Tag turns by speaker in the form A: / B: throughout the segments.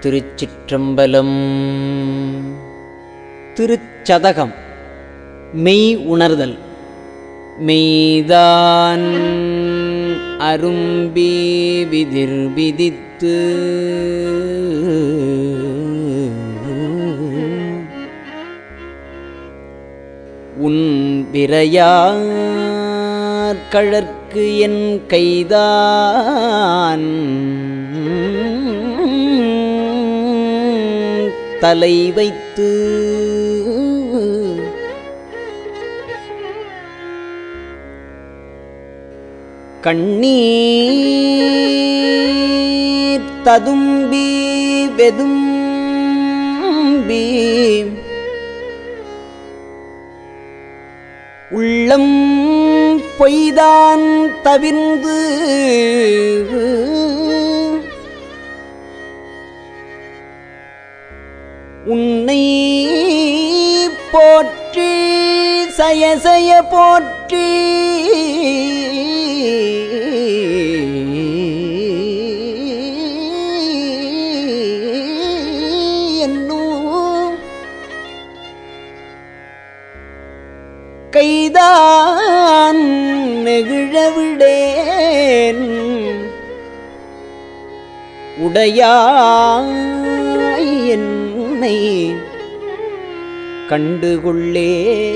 A: திருச்சிற்றம்பலம் திருச்சதகம் மெய் உணர்தல் மெய்தான் அரும்பி விதிர் விதித்து உன் விரையார் கழற்கு என் கைதான் தலை வைத்து கண்ணீர் ததும்பி வெதும்பி உள்ளம் பொய்தான் தவிர்ந்து உன்னை போற்றி சயசய போற்றி என்னும் கைதான் நெகிழவிடேன் உடையாய் என்னை கண்டுகொள்ளே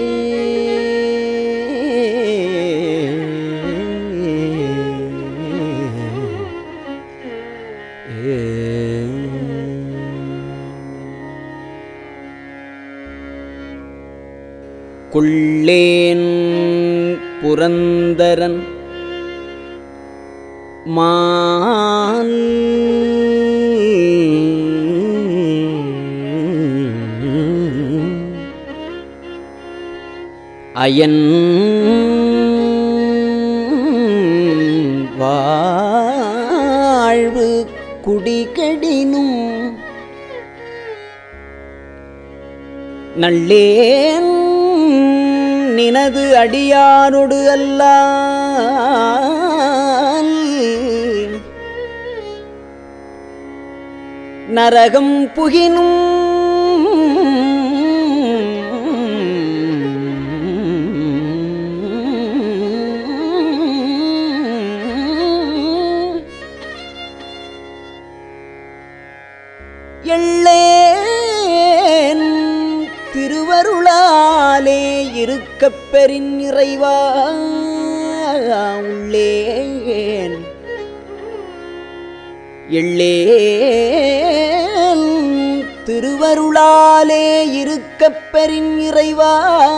A: கொள்ளேன் புரந்தரன் மால் அயன் வாழ்வு குடிகடினும் நள்ளேன் நினது அடியாரொடு அல்லால் நரகம் புகினும் எள்ளேன் திருவருளாலே இருக்கப் பெறின் இறைவா உள்ளேன் எள்ளேன் திருவருளாலே இருக்கப் பெறின் இறைவா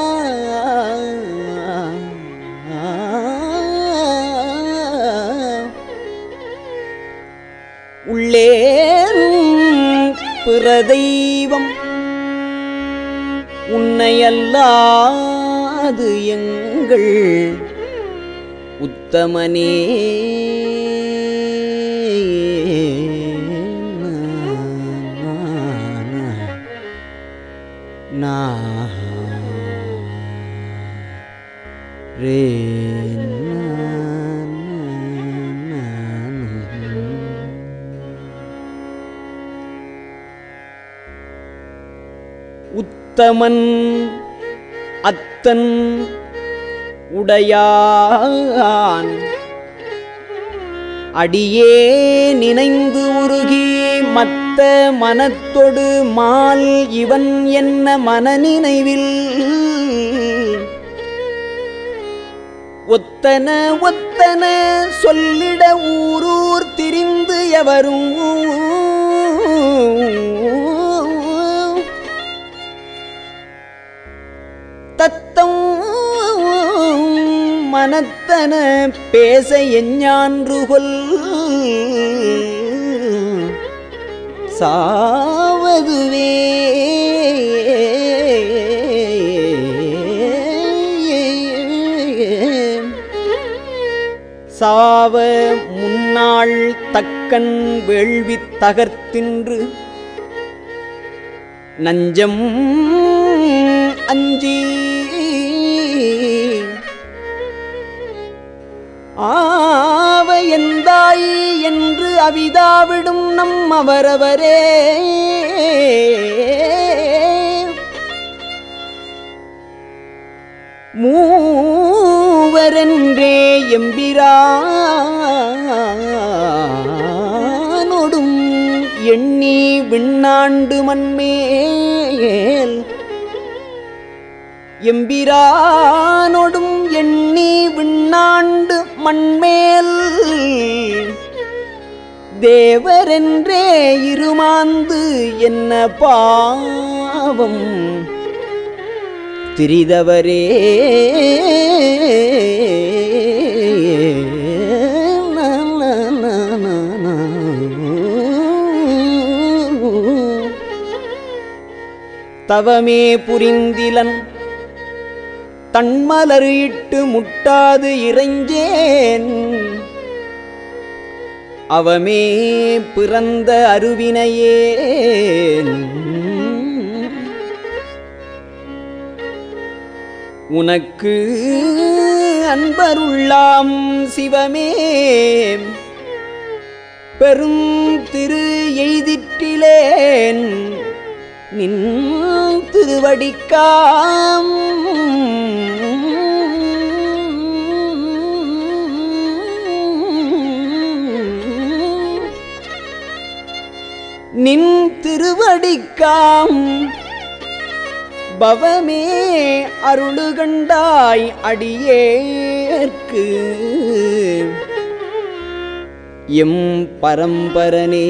A: உள்ளேன் பிற தெய்வம் உன்னையல்லாது எங்கள் உத்தமனே நா ரே உத்தமன் அத்தன் உடையான் அடியே நினைந்து உருகி மத்த மனத்தொடு மால் இவன் என்ன மனநினைவில் ஒத்தன ஒத்தன சொல்லிட ஊரூர் திரிந்து எவரும் தத்தம் மனத்தன பேச எஞ்ஞான்றுகொல் சாவதுவே சாவ முன்னாள் தக்கன் வேள்வி தகர்த்தின்று நஞ்சம் அஞ்சி ஆவ எந்தாய் என்று அவிதாவிடும் நம் அவரவரே மூவரென்றே எம்பிரானொடும் எண்ணி விண்ணாண்டு மண்மேல் எம்பிரானொடும் எண்ணி விண்ணாண்டு மண்மேல் தேவரென்றே இருமாந்து என்ன பாவம் திரிதவரே நா, நா, நா, நா, நா. தவமே புரிந்திலன் தன்மலர் இட்டு முட்டாது இறைஞ்சேன் அவமே பிறந்த அருவினையேன் உனக்கு அன்பருள்ளாம் சிவமே பெரும் திரு எய்திற்றிலேன் நின் திருவடிக்காம் நின் திருவடிக்காம் பவமே அருளுகண்டாய் அடியேற்கு எம் பரம்பரனே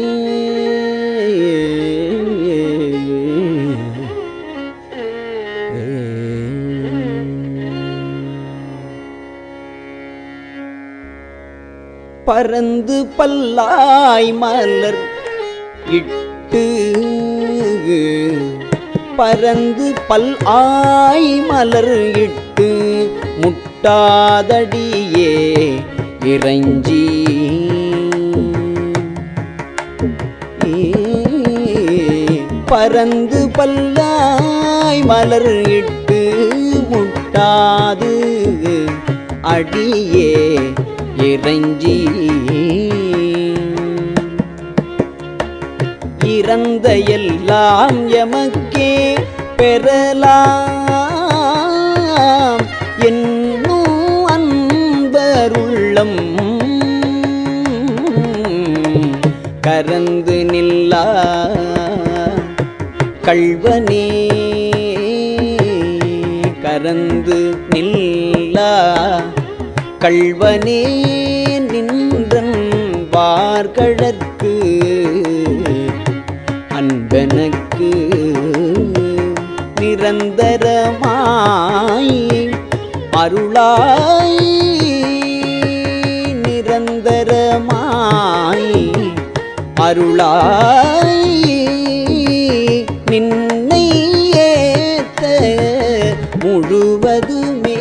A: பறந்து பல்லாய் மலர் இட்டு பறந்து பல் ஆய் மலர் இட்டு முட்டாதடியே இறைஞ்சி பறந்து பல்லாய் மலர் இட்டு முட்டாது அடியே இறைஞ்சி இறந்த எல்லாம் எமக்கே பெறலாம் என்னும் அன்பருள்ளம் கரந்து நில்லா கள்வனே கரந்து நில்லா கள்வனே நின்றன் வார்கழற்கு அன்பனுக்கு நிரந்தரமாய் அருளாய் நிரந்தரமாய் அருளாய் நின்னை ஏத்த முழுவதுமே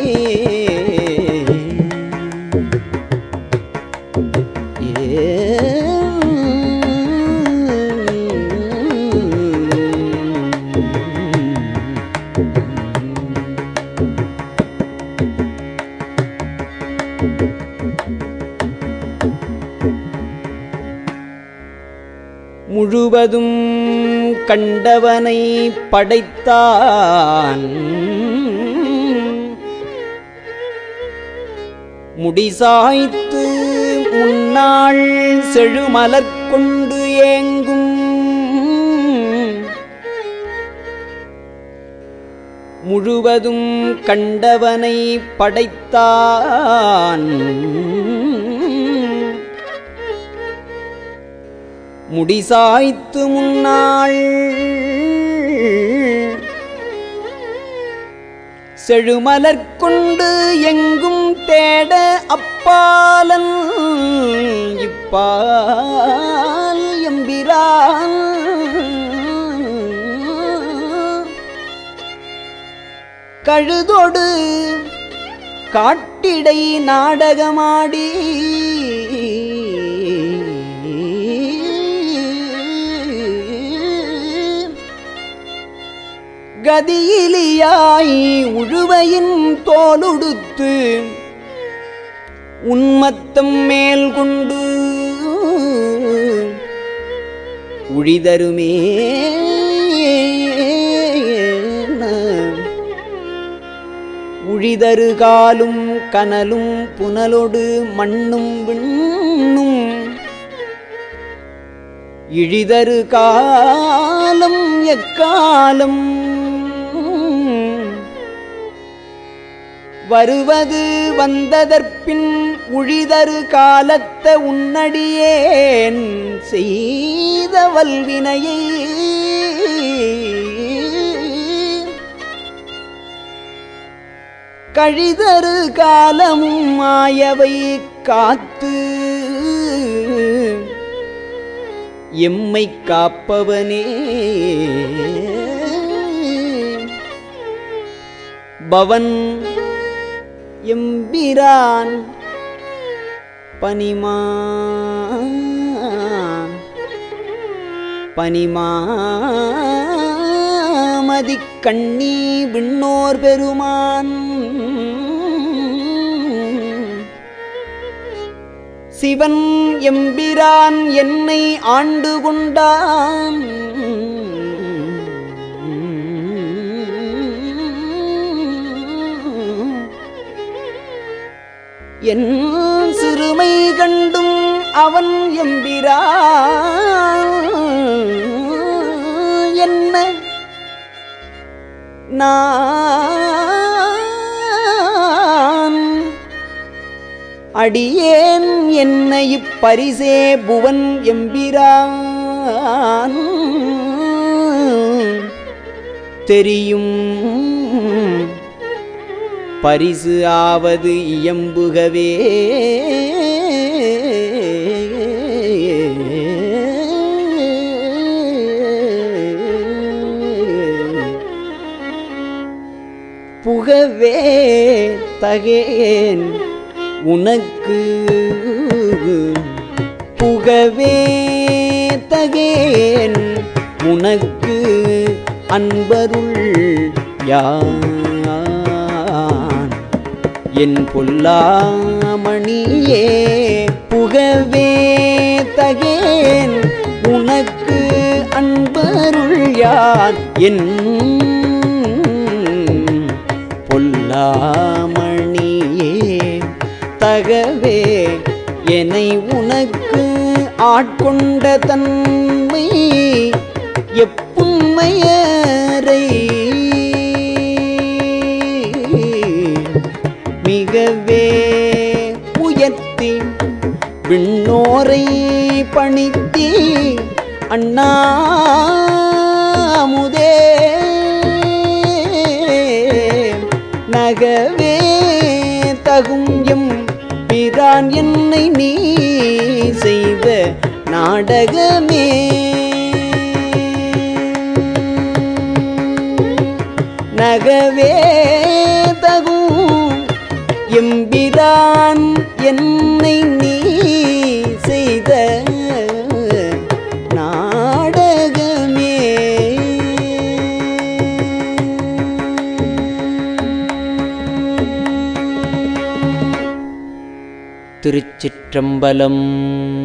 A: முழுவதும் கண்டவனை படைத்தான் முடிசாய்த்து முன்னாள் செழுமலர் கொண்டு ஏங்கும் முழுவதும் கண்டவனை படைத்தான் முடிசாய்த்து முன்னாள் செழுமலர் கொண்டு எங்கும் தேட அப்பாலன் இப்பால் எம்பிரான் கழுதொடு காட்டிடை நாடகமாடி கதியிலியாய் உழுவையின் தோலுடுத்து உன்மத்தம் மேல் கொண்டு உழிதருமே உழிதரு காலும் கனலும் புனலொடு மண்ணும் விண்ணும் இழிதரு காலம் எக்காலம் வருவது வந்ததற்பின் உழிதரு காலத்த உன்னடியேன் செய்த வல்வினையை கழிதரு காலமும் மாயவை காத்து எம்மை காப்பவனே பவன் எம்பிரான் பனிமா பனிமாமதி கண்ணி விண்ணோர் பெருமான் சிவன் எம்பிரான் என்னை ஆண்டு கொண்டான் என் சிறுமை கண்டும் அவன் எம்பிரான் என்ன நான் அடியேன் என்னை இப்பரிசே புவன் எம்பிரான் தெரியும் பரிசு ஆவது இயம்புகவே புகவே தகேன் உனக்கு புகவே தகேன் உனக்கு அன்பருள் யான் என் பொல்லாமணியே புகவே தகேன் உனக்கு அன்பருள் யான் என் பொல்லாமணியே தகவே என்னை உனக்கு ஆட்கொண்ட தன்மை எப்புண்மையரை மிகவே உயர்த்தி விண்ணோரை பணித்தி அண்ணாமுதே நகவே தகும் எம் பிரான் என்னை நீ செய்த நாடகமே நகவே தகும் எம்பிரான் என்னை நீ செய்த நாடகமே திருச்சிற்றம்பலம்